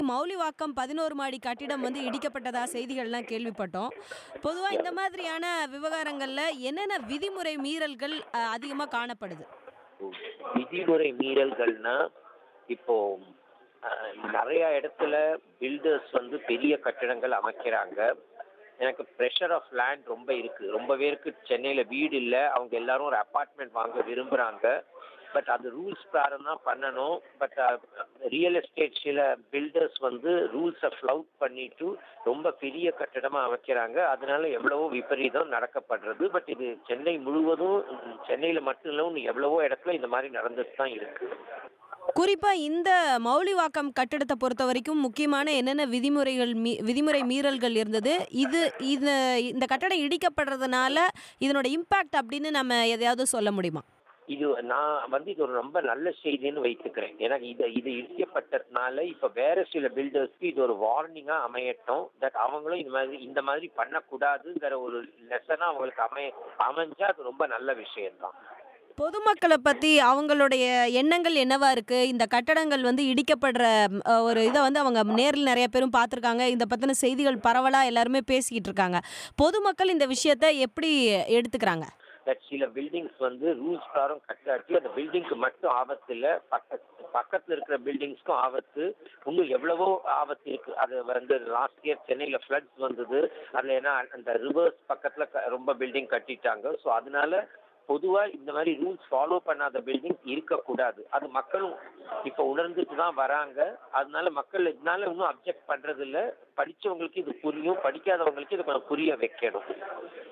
மௌலிவாக்கம் பதினோரு மாடி கட்டிடம் வந்து இடிக்கப்பட்டதா செய்திகள்லாம் கேள்விப்பட்டோம் பொதுவாக இந்த மாதிரியான விவகாரங்கள்ல என்னென்ன விதிமுறை மீறல்கள் அதிகமாக காணப்படுது விதிமுறை மீறல்கள்னா இப்போ அஹ், நிறைய இடத்துல பில்டர்ஸ் வந்து பெரிய கட்டிடங்கள் அமைக்கிறாங்க எனக்கு ப்ரெஷர் ஆஃப் லேண்ட் ரொம்ப இருக்கு ரொம்ப பேருக்கு சென்னையில் வீடு இல்லை அவங்க எல்லாரும் ஒரு அப்பார்ட்மெண்ட் வாங்க விரும்புகிறாங்க பட் அது ரூல்ஸ் பிரகாரம் தான் பண்ணணும் பட் ரியல் எஸ்டேட் சில பில்டர்ஸ் வந்து ரூல்ஸை ஃப்ளவுட் பண்ணிட்டு ரொம்ப பெரிய கட்டடமாக அமைக்கிறாங்க அதனால எவ்வளவோ விபரீதம் நடக்கப்படுறது பட் இது சென்னை முழுவதும் சென்னையில் மட்டும் இல்லை இன்னும் எவ்வளவோ இடத்துல இந்த மாதிரி நடந்துட்டு தான் இருக்கு குறிப்பா இந்த மௌலிவாக்கம் கட்டிடத்தை பொறுத்த வரைக்கும் முக்கியமான என்னென்ன விதிமுறைகள் மீ விதிமுறை மீறல்கள் இருந்தது இது இது இந்த கட்டடம் இடிக்கப்படுறதுனால இதனோட இம்பாக்ட் அப்படின்னு நம்ம எதையாவது சொல்ல முடியுமா இது நான் வந்து இது ஒரு ரொம்ப நல்ல செய்தின்னு வைத்துக்கிறேன் ஏன்னா இது இது இடிக்கப்பட்டதுனால இப்போ வேற சில பில்டர்ஸ்க்கு இது ஒரு வார்னிங்கா அமையட்டும் தட் அவங்களும் இந்த மாதிரி இந்த மாதிரி பண்ணக்கூடாதுங்கிற ஒரு லெசனா அவங்களுக்கு அமைய அமைஞ்சா அது ரொம்ப நல்ல விஷயம்தான் பொதுமக்களை பத்தி அவங்களுடைய எண்ணங்கள் என்னவா இருக்கு இந்த கட்டடங்கள் வந்து இடிக்கப்படுற ம், அஹ், ஒரு இதை வந்து அவங்க நேரில் நிறைய பேரும் பார்த்துருக்காங்க இந்த பத்தின செய்திகள் பரவலா எல்லாருமே பேசிக்கிட்டு இருக்காங்க பொதுமக்கள் இந்த விஷயத்தை எப்படி எடுத்துக்கிறாங்க தட் சில பில்டிங்ஸ் வந்து ரூல்ஸ் பிரகாரம் கட்டாட்டி அந்த பில்டிங்க்கு மட்டும் ஆபத்து இல்லை பக்கத்து பக்கத்தில் இருக்கிற பில்டிங்ஸ்க்கும் ஆபத்து இன்னும் எவ்வளவோ ஆபத்து இருக்கு அது வந்து லாஸ்ட் இயர் சென்னையில் ஃப்ளட்ஸ் வந்தது அதில் ஏன்னா அந்த ரிவர்ஸ் பக்கத்தில் ரொம்ப பில்டிங் கட்டிட்டாங்க ஸோ அதனால பொதுவாக இந்த மாதிரி ரூல்ஸ் ஃபாலோ பண்ணாத பில்டிங்ஸ் இருக்கக்கூடாது அது மக்களும் இப்போ உணர்ந்துட்டு தான் வராங்க அதனால மக்கள் இதனால இன்னும் அப்செக்ட் பண்ணுறது இல்லை படித்தவங்களுக்கு இது புரியும் படிக்காதவங்களுக்கு இது கொஞ்சம் புரிய வைக்கணும்